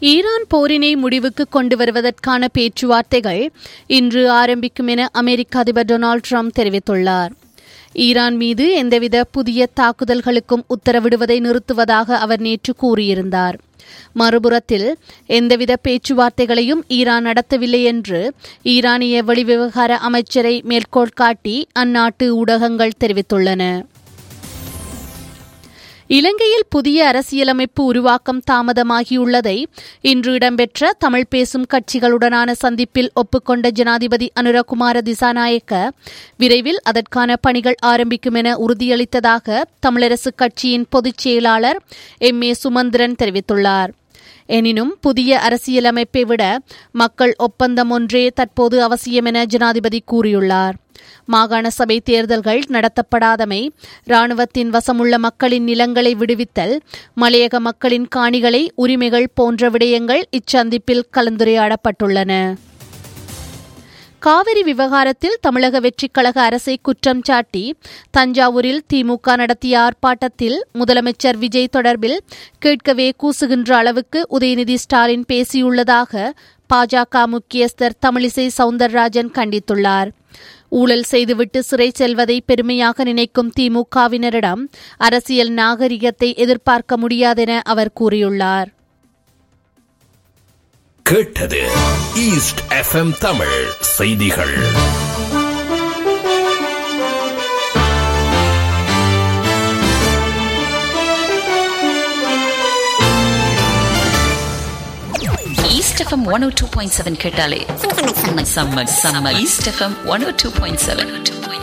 Iran போரினை முடிவுக்கு கொண்டு வருவதற்கான பேச்சுவார்த்தைகள் இன்று ஆரம்பிக்கும் என அமெரிக்க அதிபர் டொனால்டு ட்ரம்ப் தெரிவித்துள்ளார் ஈரான் மீது எந்தவித புதிய தாக்குதல்களுக்கும் உத்தரவிடுவதை நிறுத்துவதாக அவர் நேற்று கூறியிருந்தார் மறுபுறத்தில் எந்தவித பேச்சுவார்த்தைகளையும் ஈரான் நடத்தவில்லை என்று ஈரானிய வெளிவிவகார அமைச்சரை மேற்கோள் காட்டி அந்நாட்டு ஊடகங்கள் தெரிவித்துள்ளன இலங்கையில் புதிய அரசியலமைப்பு உருவாக்கம் தாமதமாகியுள்ளதை இன்று இடம்பெற்ற தமிழ் பேசும் கட்சிகளுடனான சந்திப்பில் ஒப்புக்கொண்ட ஜனாதிபதி அனுரகுமார திசாநாயக்க விரைவில் அதற்கான பணிகள் ஆரம்பிக்கும் என உறுதியளித்ததாக தமிழரசுக் கட்சியின் பொதுச் செயலாளர் எம் ஏ சுமந்திரன் தெரிவித்துள்ளார் எனினும் புதிய அரசியலமைப்பை விட மக்கள் ஒப்பந்தம் ஒன்றே தற்போது அவசியம் என ஜனாதிபதி கூறியுள்ளார் மாகாண சபை தேர்தல்கள் நடத்தப்படாதமை ராணுவத்தின் வசமுள்ள மக்களின் நிலங்களை விடுவித்தல் மலையக மக்களின் காணிகளை உரிமைகள் போன்ற விடயங்கள் இச்சந்திப்பில் கலந்துரையாடப்பட்டுள்ளன காவிரி விவகாரத்தில் தமிழக வெற்றிக் கழக அரசை குற்றம் சாட்டி தஞ்சாவூரில் திமுக நடத்திய ஆர்ப்பாட்டத்தில் முதலமைச்சர் விஜய் தொடர்பில் கேட்கவே கூசுகின்ற அளவுக்கு உதயநிதி ஸ்டாலின் பேசியுள்ளதாக பாஜக முக்கியஸ்தர் தமிழிசை சவுந்தரராஜன் கண்டித்துள்ளார் ஊழல் செய்துவிட்டு சிறை செல்வதை பெருமையாக நினைக்கும் திமுகவினரிடம் அரசியல் நாகரிகத்தை எதிர்பார்க்க முடியாதென அவர் கூறியுள்ளார் கேட்டது ஈஸ்ட் எஃப்எம் தமிழ் செய்திகள் East FM one O two point seven கேட்டாலே செம்ம செம்ம East FM one O two point seven two